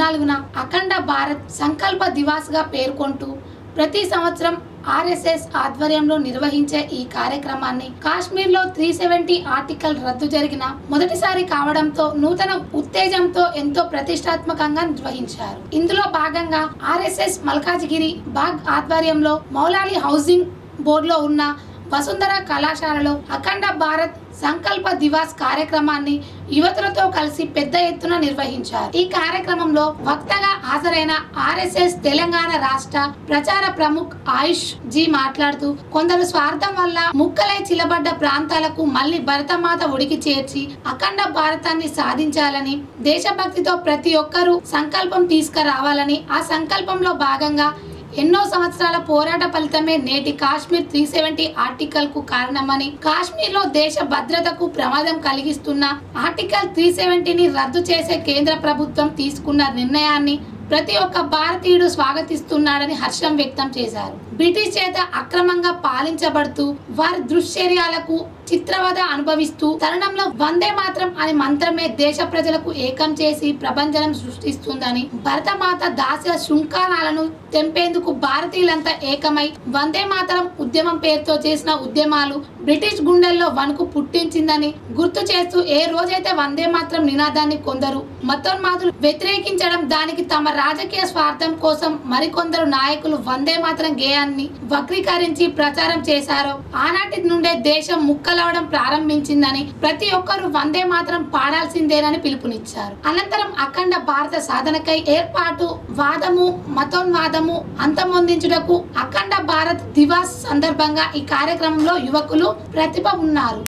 పద్నాలుగున అఖండ భారత్ సంకల్ప దివాస్ గా పేర్కొంటూ ప్రతి సంవత్సరం ఆర్ఎస్ఎస్ ఆధ్వర్యంలో నిర్వహించే ఈ కార్యక్రమాన్ని కాశ్మీర్ లో త్రీ సెవెంటీ ఆర్టికల్ రద్దు జరిగిన మొదటిసారి కావడంతో నూతన ఉత్తేజంతో ఎంతో ప్రతిష్టాత్మకంగా నిర్వహించారు ఇందులో భాగంగా ఆర్ఎస్ఎస్ మల్కాజిగిరి బాగ్ ఆధ్వర్యంలో మౌలాలి హౌసింగ్ బోర్డులో ఉన్న వసుంధర కళాశాలలో అఖండ భారత్ సంకల్ప దివాస్ కార్యక్రమాన్ని యువతులతో కలిసి పెద్ద ఎత్తున నిర్వహించారు ఈ కార్యక్రమంలో వక్తగా హాజరైన ఆర్ఎస్ఎస్ తెలంగాణ రాష్ట్ర ప్రచార ప్రముఖ్ ఆయుష్ జీ మాట్లాడుతూ కొందరు స్వార్థం వల్ల ముక్కలై చిలబడ్డ ప్రాంతాలకు మళ్ళీ భరతమాత ఉడికి చేర్చి అఖండ భారతాన్ని సాధించాలని దేశభక్తితో ప్రతి ఒక్కరూ సంకల్పం తీసుకురావాలని ఆ సంకల్పంలో భాగంగా ఎన్నో సంవత్సరాల పోరాట ఫలితమే నేటి కాశ్మీర్ త్రీ సెవెంటీ ఆర్టికల్ కు కారణమని కాశ్మీర్ లో దేశ భద్రతకు ప్రమాదం కలిగిస్తున్న ఆర్టికల్ త్రీ సెవెంటీని రద్దు చేసే కేంద్ర ప్రభుత్వం తీసుకున్న నిర్ణయాన్ని ప్రతి ఒక్క భారతీయుడు స్వాగతిస్తున్నాడని హర్షం వ్యక్తం చేశారు బ్రిటిష్ చేత అక్రమంగా పాలించబడుతూ వారి దుశ్చర్యాలకు చిత్రవద అనుభవిస్తూ తరుణంలో వందే మాత్రం అనే మంత్రమే దేశ ప్రజలకు ఏకం చేసి ప్రభంజనం సృష్టిస్తుందని భరతమాత దాస్య శృంఖలాలను తెంపేందుకు భారతీయులంతా ఏకమై వందే మాతరం ఉద్యమం పేరుతో చేసిన ఉద్యమాలు బ్రిటిష్ గుండెల్లో వణుకు పుట్టించిందని గుర్తు చేస్తూ ఏ రోజైతే వందే మాత్రం నినాదాన్ని కొందరు మతోన్మాదులు వ్యతిరేకించడం దానికి తమ రాజకీయ స్వార్థం కోసం మరికొందరు నాయకులు వందే మాత్రం గేయాన్ని వక్రీకరించి ప్రచారం చేశారో ఆనాటి నుండే దేశం ముక్కలవడం ప్రారంభించిందని ప్రతి ఒక్కరూ వందే మాత్రం పాడాల్సిందేనని పిలుపునిచ్చారు అనంతరం అఖండ భారత సాధనకై ఏర్పాటు వాదము మతోన్వాదము అంతమొందించుటకు అఖండ భారత్ దివాస్ సందర్భంగా ఈ కార్యక్రమంలో యువకులు ప్రతిభ ఉన్నారు